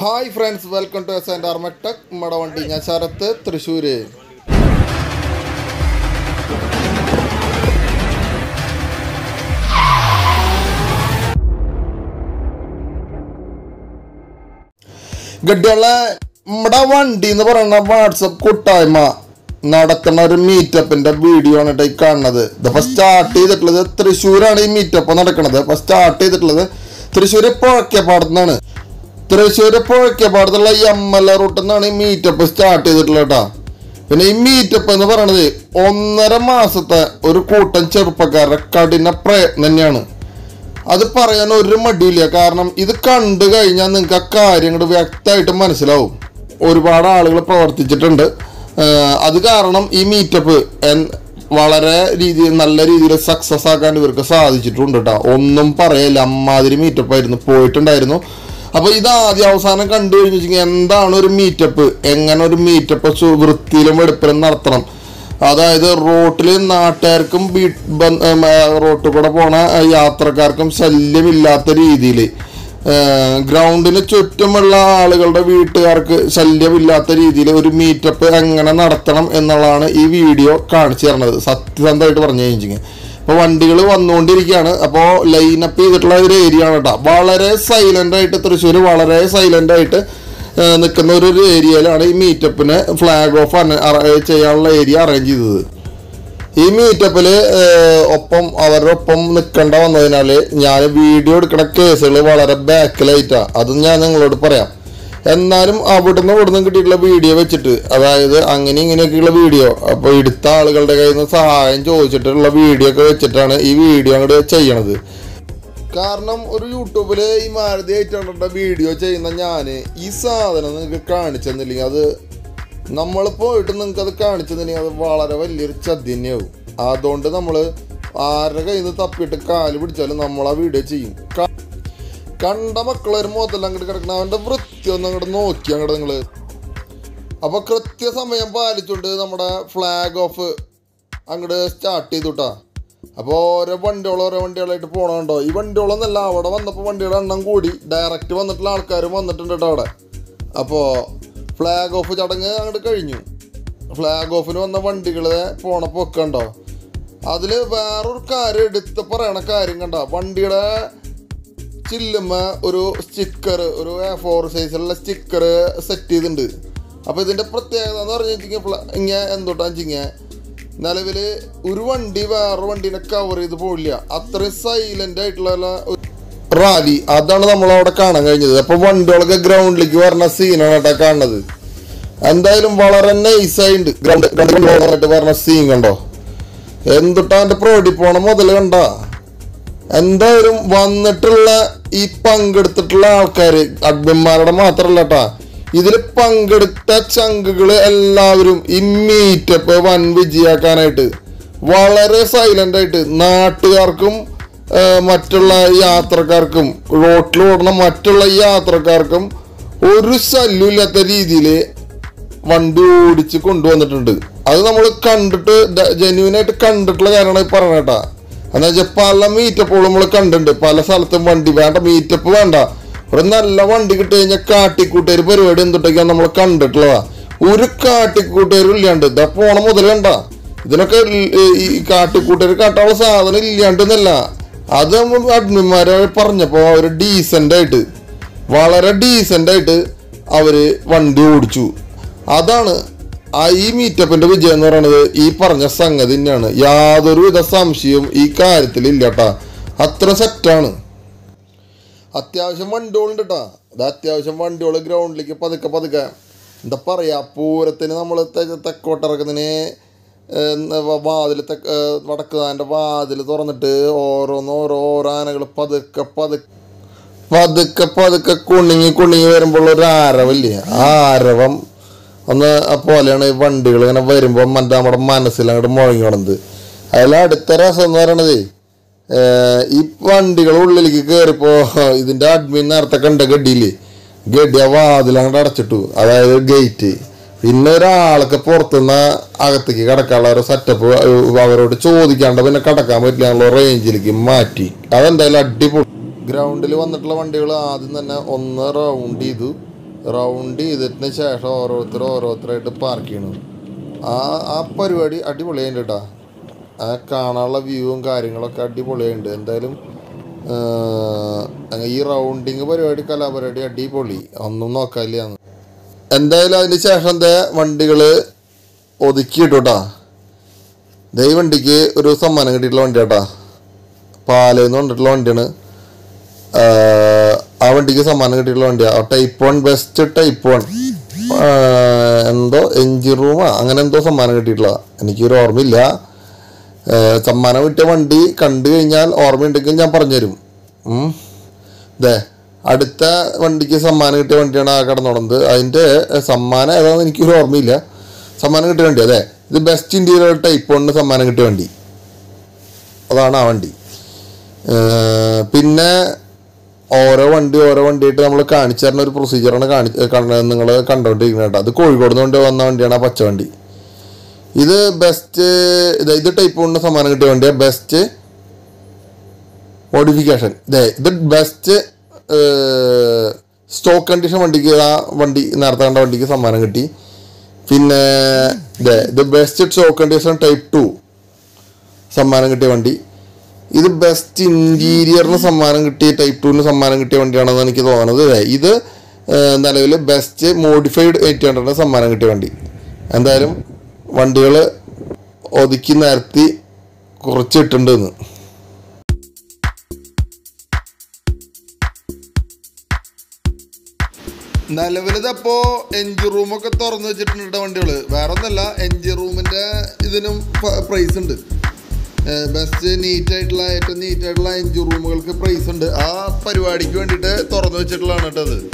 Hi friends welcome to S and Armatech നമ്മുടെ വണ്ടി ഞാൻ ശരത്ത് തൃശ്ശൂര് ഗഡിയുള്ള നമ്മുടെ വണ്ടി എന്ന് പറയുന്ന വാട്സപ്പ് കൂട്ടായ്മ നടക്കുന്ന ഒരു മീറ്റപ്പിന്റെ വീഡിയോ ആണ് കേട്ടോ ഈ കാണുന്നത് ഇതിപ്പോ സ്റ്റാർട്ട് ചെയ്തിട്ടുള്ളത് തൃശ്ശൂരാണ് ഈ മീറ്റപ്പ് നടക്കുന്നത് അപ്പൊ സ്റ്റാർട്ട് ചെയ്തിട്ടുള്ളത് തൃശ്ശൂർ പുഴക്കപ്പാടത്തുനിന്നാണ് തൃശ്ശൂർ പുഴക്കപ്പാടത്തുള്ള ഈ എം എൽ എ റൂട്ടിൽ നിന്നാണ് ഈ മീറ്റപ്പ് സ്റ്റാർട്ട് ചെയ്തിട്ടുള്ളത് കേട്ടോ പിന്നെ ഈ മീറ്റപ്പ് എന്ന് പറയുന്നത് ഒന്നര മാസത്തെ ഒരു കൂട്ടം ചെറുപ്പക്കാരുടെ കഠിന പ്രയത്നം തന്നെയാണ് അത് പറയാൻ ഒരു മടിയില്ല കാരണം ഇത് കണ്ടു കഴിഞ്ഞാൽ നിങ്ങൾക്ക് ആ കാര്യങ്ങൾ വ്യക്തമായിട്ട് മനസ്സിലാവും ഒരുപാട് ആളുകൾ പ്രവർത്തിച്ചിട്ടുണ്ട് ആഹ് അത് കാരണം ഈ മീറ്റപ്പ് വളരെ രീതിയിൽ നല്ല രീതിയിൽ സക്സസ് ആക്കാൻ ഇവർക്ക് സാധിച്ചിട്ടുണ്ട് കേട്ടോ ഒന്നും പറയില്ല അമ്മാതിരി മീറ്റപ്പ് ആയിരുന്നു പോയിട്ടുണ്ടായിരുന്നു അപ്പൊ ഇത് ആദ്യ അവസാനം കണ്ടു കഴിഞ്ഞു വെച്ചെങ്കിൽ എന്താണ് ഒരു മീറ്റപ്പ് എങ്ങനെ ഒരു മീറ്റപ്പ് വൃത്തിയിലും വെടുപ്പിലും നടത്തണം അതായത് റോട്ടിൽ നാട്ടുകാർക്കും വീ- ബ- ഉം, ആ, റോട്ടിൽ കൂടെ പോണ ആ, യാത്രക്കാർക്കും ശല്യമില്ലാത്ത രീതിയിൽ ഗ്രൗണ്ടിന് ചുറ്റുമുള്ള ആളുകളുടെ വീട്ടുകാർക്ക് ശല്യമില്ലാത്ത രീതിയിൽ ഒരു മീറ്റപ്പ് എങ്ങനെ നടത്തണം എന്നുള്ളതാണ് ഈ വീഡിയോ കാണിച്ചു തരണത് സത്യസന്ധമായിട്ട് പറഞ്ഞു കഴിഞ്ഞെങ്കിൽ അപ്പോൾ വണ്ടികൾ വന്നുകൊണ്ടിരിക്കുകയാണ് അപ്പോൾ ലൈനപ്പ് ചെയ്തിട്ടുള്ള ഒരു ഏരിയ ആണ് കേട്ടോ വളരെ സൈലൻ്റ് ആയിട്ട് തൃശ്ശൂർ വളരെ സൈലൻ്റ് ആയിട്ട് ഏഹ് നിൽക്കുന്ന ഒരു ഒരു ഏരിയയിലാണ് ഈ മീറ്റപ്പിന് ഫ്ലാഗ് ഓഫ് ചെയ്യാനുള്ള ഏരിയ അറേഞ്ച് ചെയ്തത് ഈ മീറ്റപ്പിൽ ഒപ്പം അവരുടെ ഒപ്പം നിൽക്കേണ്ട വന്നതിനാൽ ഞാൻ വീഡിയോ എടുക്കുന്ന കേസുകൾ വളരെ ബാക്കിലായിട്ടാണ് അതും ഞാൻ നിങ്ങളോട് പറയാം എന്നാലും അവിടുന്ന് ഇവിടുന്ന് കിട്ടിയിട്ടുള്ള വീഡിയോ വെച്ചിട്ട് അതായത് അങ്ങനെ ഇങ്ങനെയൊക്കെയുള്ള വീഡിയോ അപ്പോൾ എടുത്ത ആളുകളുടെ കയ്യിൽ നിന്ന് സഹായം ചോദിച്ചിട്ടുള്ള വീഡിയോ ഒക്കെ വെച്ചിട്ടാണ് ഈ വീഡിയോ അങ്ങോട്ട് ചെയ്യണത് കാരണം ഒരു യൂട്യൂബില് ഈ മാരുതി ആയിട്ടുള്ള വീഡിയോ ചെയ്യുന്ന ഞാൻ ഈ സാധനം നിങ്ങൾക്ക് കാണിച്ചെന്നില്ലെങ്കിൽ അത് നമ്മൾ പോയിട്ട് നിങ്ങൾക്ക് അത് കാണിച്ചെന്നില്ലെങ്കിൽ അത് വളരെ വലിയൊരു ചതി തന്നെയാവും അതുകൊണ്ട് നമ്മൾ ആരുടെ കയ്യിൽ നിന്ന് തപ്പിയിട്ട് കാല് പിടിച്ചാലും നമ്മൾ ആ വീഡിയോ ചെയ്യും ക- കണ്ട മക്കളൊരു മുതൽ അങ്ങോട്ട് കിടക്കണം അവൻ്റെ വൃത്തി ഒന്ന് അങ്ങോട്ട് നോക്കി അങ്ങോട്ട് നിങ്ങൾ അപ്പോൾ കൃത്യസമയം പാലിച്ചുകൊണ്ട് നമ്മുടെ ഫ്ലാഗ് ഓഫ് അങ്ങോട്ട് സ്റ്റാർട്ട് ചെയ്തു കേട്ടാ അപ്പോൾ ഓരോ വണ്ടികൾ ഓരോ വണ്ടികളായിട്ട് പോകണുണ്ടോ ഈ വണ്ടികളൊന്നല്ല അവിടെ വന്നപ്പോൾ വണ്ടിയുടെ എണ്ണം കൂടി ഡയറക്റ്റ് വന്നിട്ടുള്ള ആൾക്കാരും വന്നിട്ടുണ്ട് കേട്ടോ അവിടെ അപ്പോൾ ഫ്ലാഗ് ഓഫ് ചടങ്ങ് അങ്ങോട്ട് കഴിഞ്ഞു ഫ്ലാഗ് ഓഫിന് വന്ന വണ്ടികളെ പോണ പൊക്കണ്ടോ അതിൽ വേറൊരു കാര്യം എടുത്ത് പറയണ കാര്യം കണ്ട വണ്ടിയുടെ ചില്ലുമ്മ ഒരു സ്റ്റിക്കർ ഒരു എ ഫോർ സൈസിലുള്ള സ്റ്റിക്കർ സെറ്റ് ചെയ്തിട്ടുണ്ട് അപ്പോൾ ഇതിൻ്റെ പ്രത്യേകത എന്ന് പറഞ്ഞു വെച്ചിട്ടുണ്ടെങ്കിൽ ഇങ്ങനെ എന്തുട്ടാന്ന് വെച്ചിങ്ങനെ നിലവിൽ ഒരു വണ്ടി വേറൊരു വണ്ടീനെ കവർ ചെയ്ത് പോവില്ല അത്രയും സൈലന്റ് ആയിട്ടുള്ള ഒരു റാലി അതാണ് നമ്മൾ അവിടെ കാണാൻ കഴിഞ്ഞത് അപ്പൊ വണ്ടികളൊക്കെ ഗ്രൗണ്ടിലേക്ക് വരുന്ന സീനാണ് കേട്ടോ കാണുന്നത് എന്തായാലും വളരെ നൈസായിട്ടുണ്ട് ഗ്രൗണ്ട് ഗ്രൗണ്ടിൽ വരുന്ന സീൻ കണ്ടോ എന്തുട്ടാ എൻ്റെ പ്രോഡി പോണ മുതൽ കണ്ട എന്തായാലും വന്നിട്ടുള്ള ഈ പങ്കെടുത്തിട്ടുള്ള ആൾക്കാർ അഡ്മിന്മാരുടെ മാത്രമല്ല കേട്ടാ ഇതിൽ പങ്കെടുത്ത ചങ്കുകള് എല്ലാവരും ഈ മീറ്റപ്പ് വൻ വിജയാക്കാനായിട്ട് വളരെ സൈലന്റ് ആയിട്ട് നാട്ടുകാർക്കും ആ, മറ്റുള്ള യാത്രക്കാർക്കും റോട്ടിൽ ഓടുന്ന മറ്റുള്ള യാത്രക്കാർക്കും ഒരു ശല്യമില്ലാത്ത രീതിയിൽ വണ്ടി ഓടിച്ച് കൊണ്ടുവന്നിട്ടുണ്ട് അത് നമ്മൾ കണ്ടിട്ട് ജെന്യൂൻ ആയിട്ട് കണ്ടിട്ടുള്ള കാര്യമാണ് ഈ പറഞ്ഞ കേട്ടാ എന്താ വെച്ചാൽ പല മീറ്റപ്പുകളും നമ്മൾ കണ്ടിട്ടുണ്ട് പല സ്ഥലത്തും വണ്ടി വേണ്ട മീറ്റപ്പ് വേണ്ട ഒരു നല്ല വണ്ടി കിട്ടി കഴിഞ്ഞാൽ കാട്ടിക്കൂട്ടുകാർ പരിപാടി എന്തുട്ടൊക്കെയാണ് നമ്മൾ കണ്ടിട്ടുള്ളതാ ഒരു കാട്ടിക്കൂട്ടുകാരും ഇല്ലാണ്ട് ഇതാ പോണ മുതൽ കണ്ട ഇതിനൊക്കെ ഈ- ഈ കാട്ടിക്കൂട്ടുകാർ കാട്ടാനുള്ള സാധനം ഇല്ലാണ്ടെന്നല്ല അത് നമ്മൾ അഡ്മിന്മാരെ പറഞ്ഞപ്പോൾ അവർ ഡീസൻ്റ് ആയിട്ട് വളരെ ഡീസൻ്റ് ആയിട്ട് അവര് വണ്ടി ഓടിച്ചു അതാണ് ആ ഈ മീറ്റപ്പിന്റെ വിജയം എന്ന് പറയുന്നത് ഈ പറഞ്ഞ സംഗതി തന്നെയാണ് യാതൊരു വിധ സംശയവും ഈ കാര്യത്തിൽ ഇല്ല കേട്ടാ അത്ര സെറ്റാണ് അത്യാവശ്യം വണ്ടികളുണ്ട് കേട്ടാ അത് അത്യാവശ്യം വണ്ടികൾ ഗ്രൗണ്ടിലേക്ക് പതുക്കെ പതുക്കെ എന്താ പറയാ പൂരത്തിന് നമ്മൾ തെക്കോട്ടിറക്കുന്നതിന് വാതിൽ തെക്ക് വടക്കുതാൻ്റെ വാതിൽ തുറന്നിട്ട് ഓരോന്ന് ഓരോ ഓരോ ആനകൾ പതുക്കെ പതുക്കെ പതുക്കെ പതുക്കെ കുണുങ്ങി കുണുങ്ങി വരുമ്പോൾ ഒരു ആരവല്ലേ ആ ആരവം ഒന്ന് പോലെയാണ് ഈ വണ്ടികൾ ഇങ്ങനെ വരുമ്പോൾ മറ്റേ നമ്മുടെ മനസ്സിൽ അങ്ങോട്ട് മുഴങ്ങി കിടന്നത് അതിൽ അടുത്ത രസം എന്ന് പറയണത് ഈ വണ്ടികൾ ഉള്ളിലേക്ക് കയറിപ്പോ ഇതിന്റെ അഡ്മിൻ നേരത്തെ കണ്ട ഗഡിയില്ലേ ഗഡി ആ വാതിൽ അങ്ങോട്ട് അടച്ചിട്ടു അതായത് ഗേറ്റ് പിന്നെ ഒരാൾക്ക് പുറത്തുനിന്ന് അകത്തേക്ക് കിടക്കാനുള്ള ഒരു സെറ്റപ്പ് അവരോട് ചോദിക്കാണ്ട് പിന്നെ കിടക്കാൻ പറ്റില്ല എന്നുള്ള റേഞ്ചിലേക്ക് മാറ്റി അതെന്തായാലും അടിപൊളി ഗ്രൗണ്ടിൽ വന്നിട്ടുള്ള വണ്ടികൾ ആദ്യം തന്നെ ഒന്ന് റൗണ്ട് ചെയ്തു റൗണ്ട് ചെയ്തതിന് ശേഷം ഓരോരുത്തർ ഓരോരുത്തരായിട്ട് പാർക്ക് ചെയ്യണം ആ ആ പരിപാടി അടിപൊളിയായിട്ട് കേട്ടോ ആ കാണാനുള്ള വ്യൂവും കാര്യങ്ങളൊക്കെ അടിപൊളിയായിട്ടുണ്ട് എന്തായാലും ആ, ഈ റൗണ്ടിങ് പരിപാടി കലാപരിപാടി അടിപൊളി ഒന്നും നോക്കാനില്ല എന്തായാലും അതിന് ശേഷം എന്താ വണ്ടികൾ ഒതുക്കിയിട്ടുട്ടാ ദേ ഈ വണ്ടിക്ക് ഒരു സമ്മാനം കിട്ടിയിട്ടുള്ള വണ്ടിയാട്ടാ പാലെന്ന് പറഞ്ഞിട്ടുള്ള വണ്ടിയാണ് ആഹ് ആ വണ്ടിക്ക് സമ്മാനം കിട്ടിയിട്ടുള്ള വണ്ടിയാണ് type one best type one എന്തോ എഞ്ചിൻ റൂമാ അങ്ങനെ എന്തോ സമ്മാനം കിട്ടിയിട്ടുള്ള എനിക്കൊരു ഓർമ്മയില്ല ആഹ് സമ്മാനം കിട്ടിയ വണ്ടി കണ്ടു കഴിഞ്ഞാൽ ഓർമ്മയുണ്ടെങ്കിൽ ഞാൻ പറഞ്ഞുതരും ഉം. ദേ അടുത്ത വണ്ടിക്ക് സമ്മാനം കിട്ടിയ വണ്ടിയാണ് ആ കടന്നുടന്നത് അതിൻ്റെ സമ്മാനം ഏതാണെന്ന് എനിക്കൊരു ഓർമ്മയില്ല സമ്മാനം കിട്ടിയ വണ്ടി അതെ ഇത് ബെസ്റ്റ് ഇന്ത്യയിലുള്ള ടൈപ്പ് വണ്ണിന് സമ്മാനം കിട്ടിയ വണ്ടി അതാണ് ആ വണ്ടി ഏർ പിന്നെ ഓരോ വണ്ടി ഓരോ വണ്ടിയായിട്ട് നമ്മൾ കാണിച്ചു തരുന്ന ഒരു പ്രൊസീജിയറാണ് കാണി നിങ്ങൾ കണ്ടുകൊണ്ടിരിക്കുന്നത് കേട്ടോ അത് കോഴിക്കോട് നിന്ന് വന്ന വണ്ടിയാണ് ആ പച്ച വണ്ടി ഇത് ബെസ്റ്റ് ഇത് ഇത് ടൈപ്പ് കൊണ്ട് സമ്മാനം കിട്ടിയ വണ്ടിയാണ് ബെസ്റ്റ് മോഡിഫിക്കേഷൻ ഇതേ ഇത് ബെസ്റ്റ് സ്റ്റോക്ക് കണ്ടീഷൻ വണ്ടിക്ക് ആ വണ്ടി നേരത്തെ കണ്ട വണ്ടിക്ക് സമ്മാനം കിട്ടി പിന്നെ ഇതേ ഇത് best stock condition type two സമ്മാനം കിട്ടിയ വണ്ടി ഇത് ബെസ്റ്റ് ഇന്റീരിയറിന് സമ്മാനം കിട്ടിയ ടൈപ്പ് ടുവിന് സമ്മാനം കിട്ടിയ വണ്ടിയാണെന്ന് എനിക്ക് തോന്നുന്നത് ഇതേ ഇത് നിലവിൽ ബെസ്റ്റ് മോഡിഫൈഡ് എയ്റ്റ് ഹൺഡ്രഡിന് സമ്മാനം കിട്ടിയ വണ്ടി എന്തായാലും വണ്ടികൾ ഒതുക്കി നിരത്തി കുറച്ചിട്ടുണ്ട് എന്ന് നിലവിലിതപ്പോ എൻജിൻ റൂമൊക്കെ തുറന്നു വെച്ചിട്ടുണ്ട് വണ്ടികള് വേറെ ഒന്നല്ല എൻജിൻ റൂമിന്റെ ഇതിനും പ്രൈസ് ഉണ്ട് ബെസ്റ്റ് നീറ്റ് ആയിട്ടുള്ള ഏറ്റവും നീറ്റ് ആയിട്ടുള്ള എൻജിൻ റൂമുകൾക്ക് പ്രൈസ് ഉണ്ട് ആ പരിപാടിക്ക് വേണ്ടിയിട്ട് തുറന്നു വെച്ചിട്ടുള്ളതാണ് കേട്ടോ അത്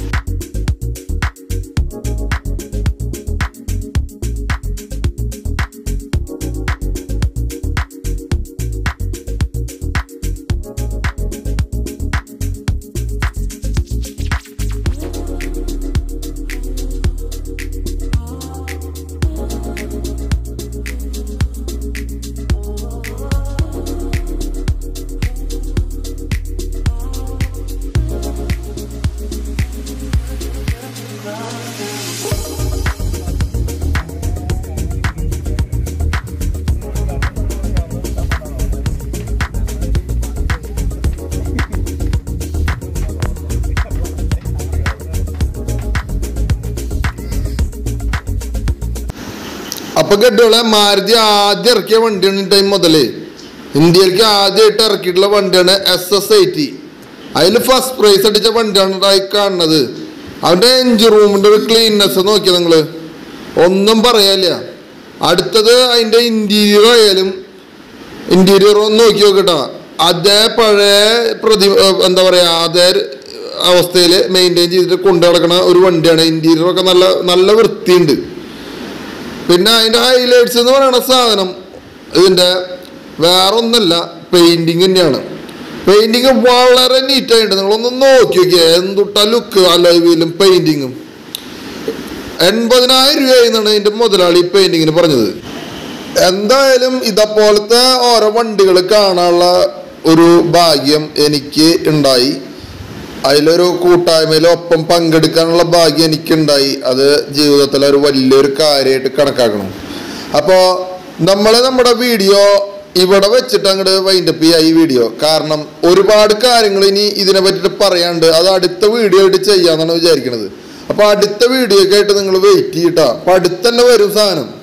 അപ്പൊ ഗഡുകളെ മാരുതി ആദ്യം ഇറക്കിയ വണ്ടിയാണ് ഈ ടൈം മുതല് ഇന്ത്യയിലേക്ക് ആദ്യമായിട്ട് ഇറക്കിയിട്ടുള്ള വണ്ടിയാണ് എസ് എസ് എയ്റ്റി അതിൽ ഫസ്റ്റ് പ്രൈസ് അടിച്ച വണ്ടിയാണ് ട്ടോ ഈ കാണുന്നത് അവന്റെ എഞ്ചിൻ റൂമിന്റെ ഒരു ക്ലീൻനെസ് നോക്കിയ നിങ്ങള് ഒന്നും പറയാനില്ല അടുത്തത് അതിന്റെ ഇന്റീരിയർ ആയാലും ഇന്റീരിയർ ഒന്ന് നോക്കി നോക്കട്ടോ അതേ പഴയ പ്രതി ഏർ എന്താ പറയാ അതേ അവസ്ഥയിൽ മെയിൻറ്റെയിൻ ചെയ്തിട്ട് കൊണ്ടു നടക്കുന്ന ഒരു വണ്ടിയാണ് ഇന്റീരിയർ ഒക്കെ നല്ല നല്ല വൃത്തിയുണ്ട് പിന്നെ അതിന്റെ ഹൈലൈറ്റ്സ് എന്ന് പറയുന്ന സാധനം ഇതിന്റെ വേറെ ഒന്നല്ല പെയിന്റിങ് തന്നെയാണ് പെയിന്റിങ് വളരെ നീറ്റായിട്ട് നിങ്ങളൊന്ന് നോക്കി നോക്കിയേ എന്തുട്ട ലുക്ക് അലോയിലും പെയിന്റിങ്ങും എൺപതിനായിരം രൂപയെന്നാണ് ഇതിന്റെ മുതലാളി പെയിന്റിങ്ങിന് പറഞ്ഞത് എന്തായാലും ഇതേപോലത്തെ ഓരോ വണ്ടികൾ കാണാനുള്ള ഒരു ഭാഗ്യം എനിക്ക് ഉണ്ടായി അതിലൊരു കൂട്ടായ്മയിൽ ഒപ്പം പങ്കെടുക്കാനുള്ള ഭാഗ്യം എനിക്കുണ്ടായി അത് ജീവിതത്തിലെ ഒരു വലിയൊരു കാര്യമായിട്ട് കണക്കാക്കണം അപ്പോൾ നമ്മൾ നമ്മുടെ വീഡിയോ ഇവിടെ വെച്ചിട്ട് അങ്ങോട്ട് വൈൻഡപ്പ് ചെയ്യാം ഈ വീഡിയോ കാരണം ഒരുപാട് കാര്യങ്ങൾ ഇനി ഇതിനെ പറ്റിയിട്ട് പറയാണ്ട് അത് അടുത്ത വീഡിയോ ആയിട്ട് ചെയ്യാന്നാണ് വിചാരിക്കുന്നത് അപ്പോൾ അടുത്ത വീഡിയോ ഒക്കെ ആയിട്ട് നിങ്ങൾ വെയിറ്റ് ചെയ്യട്ടോ അപ്പോൾ അടുത്ത് തന്നെ വരും സാധനം